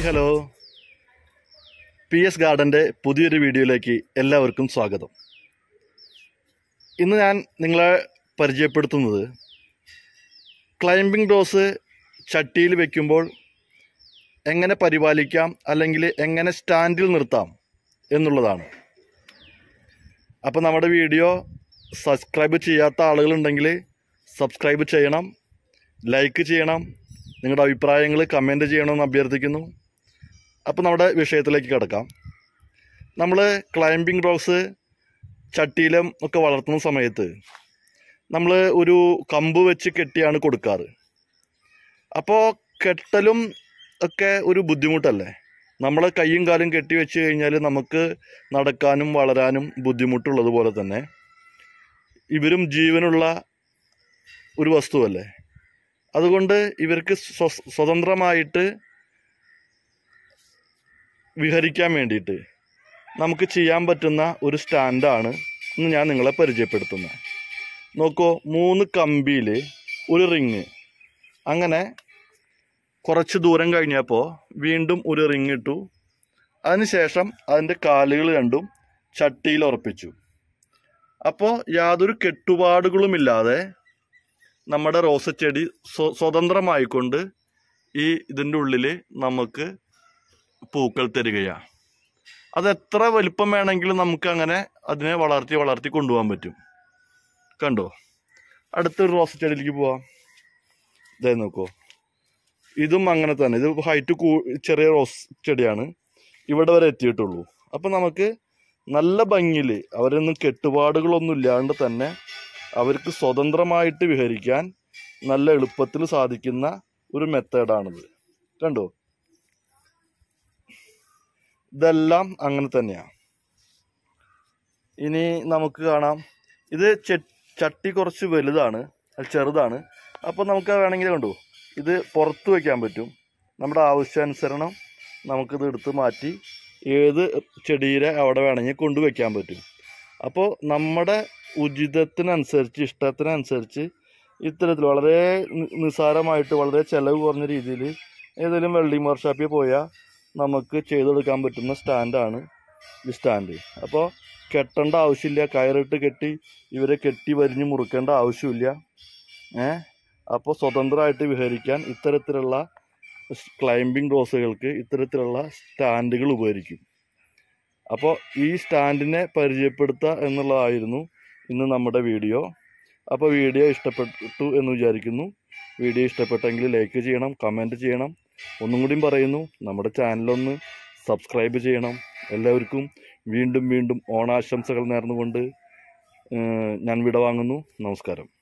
hello P S ഗാർഡൻ്റെ പുതിയൊരു വീഡിയോയിലേക്ക് എല്ലാവർക്കും സ്വാഗതം ഇന്ന് ഞാൻ നിങ്ങളെ പരിചയപ്പെടുത്തുന്നത് ക്ലൈംബിംഗ് ഡോസ് ചട്ടിയിൽ വെക്കുമ്പോൾ എങ്ങനെ പരിപാലിക്കാം അല്ലെങ്കിൽ എങ്ങനെ സ്റ്റാൻഡിൽ നിർത്താം എന്നുള്ളതാണ് അപ്പോൾ നമ്മുടെ വീഡിയോ സബ്സ്ക്രൈബ് ചെയ്യാത്ത ആളുകളുണ്ടെങ്കിൽ സബ്സ്ക്രൈബ് ചെയ്യണം ലൈക്ക് ചെയ്യണം നിങ്ങളുടെ അഭിപ്രായങ്ങൾ കമൻറ്റ് ചെയ്യണമെന്ന് അഭ്യർത്ഥിക്കുന്നു അപ്പോൾ നമ്മുടെ വിഷയത്തിലേക്ക് കിടക്കാം നമ്മൾ ക്ലൈംബിംഗ് റോക്സ് ചട്ടിയിലും ഒക്കെ വളർത്തുന്ന സമയത്ത് നമ്മൾ ഒരു കമ്പ് വെച്ച് കെട്ടിയാണ് കൊടുക്കാറ് അപ്പോൾ കെട്ടലും ഒക്കെ ഒരു ബുദ്ധിമുട്ടല്ലേ നമ്മൾ കൈയും കാലും കെട്ടി വെച്ച് കഴിഞ്ഞാൽ നമുക്ക് നടക്കാനും വളരാനും ബുദ്ധിമുട്ടുള്ളതുപോലെ തന്നെ ഇവരും ജീവനുള്ള ഒരു വസ്തുവല്ലേ അതുകൊണ്ട് ഇവർക്ക് സ്വ- സ്വതന്ത്രമായിട്ട് വിഹരിക്കാൻ വേണ്ടിയിട്ട് നമുക്ക് ചെയ്യാൻ പറ്റുന്ന ഒരു സ്റ്റാൻഡാണ് ഇന്ന് ഞാൻ നിങ്ങളെ പരിചയപ്പെടുത്തുന്നത് നോക്കൂ മൂന്ന് കമ്പിയിൽ ഒരു റിങ് അങ്ങനെ കുറച്ച് ദൂരം കഴിഞ്ഞപ്പോൾ വീണ്ടും ഒരു റിങ് ഇട്ടു അതിനുശേഷം അതിൻ്റെ കാലുകൾ രണ്ടും ചട്ടിയിൽ ഉറപ്പിച്ചു അപ്പോൾ യാതൊരു കെട്ടുപാടുകളുമില്ലാതെ നമ്മുടെ റോസച്ചെടി സ്വ സ്വതന്ത്രമായിക്കൊണ്ട് ഈ ഇതിൻ്റെ ഉള്ളിൽ നമുക്ക് പൂക്കൾ തരികയാണ് അത് എത്ര വലിപ്പം വേണമെങ്കിലും നമുക്ക് അങ്ങനെ അതിനെ വളർത്തി വളർത്തി കൊണ്ടുപോകാൻ പറ്റും കണ്ടോ അടുത്തൊരു റോസ് ചെടിയിലേക്ക് പോവാം ഇതേ നോക്കൂ ഇതും അങ്ങനെ തന്നെ ഇത് ഹൈറ്റ് കൂ ചെറിയ റോസ് ചെടിയാണ് ഇവിടെ വരെ എത്തിയിട്ടുള്ളൂ അപ്പം നമുക്ക് നല്ല ഭംഗിയിൽ അവരൊന്നും കെട്ടുപാടുകളൊന്നും ഇല്ലാണ്ട് തന്നെ അവർക്ക് സ്വതന്ത്രമായിട്ട് വിഹരിക്കാൻ നല്ല എളുപ്പത്തിൽ സാധിക്കുന്ന ഒരു മെത്തേഡാണിത് കണ്ടോ ഇതെല്ലാം അങ്ങനെ തന്നെയാണ് ഇനി നമുക്ക് കാണാം ഇത് ചെ- ചട്ടി കുറച്ച് വലുതാണ് അത് ചെറുതാണ് അപ്പോൾ നമുക്ക് വേണമെങ്കിൽ കണ്ടു ഇത് പുറത്ത് വയ്ക്കാൻ പറ്റും നമ്മുടെ ആവശ്യാനുസരണം നമുക്കിത് എടുത്ത് മാറ്റി ഏത് ചെടിയുടെ അവിടെ വേണമെങ്കിൽ കൊണ്ടുവയ്ക്കാൻ പറ്റും അപ്പോൾ നമ്മുടെ ഉചിതത്തിനനുസരിച്ച് ഇഷ്ടത്തിനനുസരിച്ച് ഇത്തരത്തിൽ വളരെ നി- നിസ്സാരമായിട്ട് വളരെ ചിലവ് കുറഞ്ഞ രീതിയിൽ ഏതെങ്കിലും വെൽഡിംഗ് വർക്ക്ഷോപ്പിൽ പോയാൽ നമുക്ക് ചെയ്തെടുക്കാൻ പറ്റുന്ന സ്റ്റാൻഡാണ് ഈ സ്റ്റാൻഡ് അപ്പോൾ കെട്ടേണ്ട ആവശ്യമില്ല കയറിട്ട് കെട്ടി ഇവരെ കെട്ടി വരിഞ്ഞ് മുറുക്കേണ്ട ആവശ്യമില്ല ഏ അപ്പോൾ സ്വതന്ത്രമായിട്ട് വിഹരിക്കാൻ ഇത്തരത്തിലുള്ള ക്ലൈംബിംഗ് റോസുകൾക്ക് ഇത്തരത്തിലുള്ള സ്റ്റാൻഡുകൾ ഉപകരിക്കും അപ്പോൾ ഈ സ്റ്റാൻഡിനെ പരിചയപ്പെടുത്തുക എന്നുള്ളതായിരുന്നു ഇന്ന് നമ്മുടെ വീഡിയോ അപ്പോൾ വീഡിയോ ഇഷ്ടപ്പെട്ടു എന്ന് വിചാരിക്കുന്നു വീഡിയോ ഇഷ്ടപ്പെട്ടെങ്കിൽ ലൈക്ക് ചെയ്യണം കമൻറ്റ് ചെയ്യണം ഒന്നും കൂടിയും പറയുന്നു നമ്മുടെ ചാനലൊന്ന് സബ്സ്ക്രൈബ് ചെയ്യണം എല്ലാവർക്കും വീണ്ടും വീണ്ടും ഓണാശംസകൾ നേർന്നുകൊണ്ട് ഏഹ്, ഞാൻ വിട വാങ്ങുന്നു നമസ്കാരം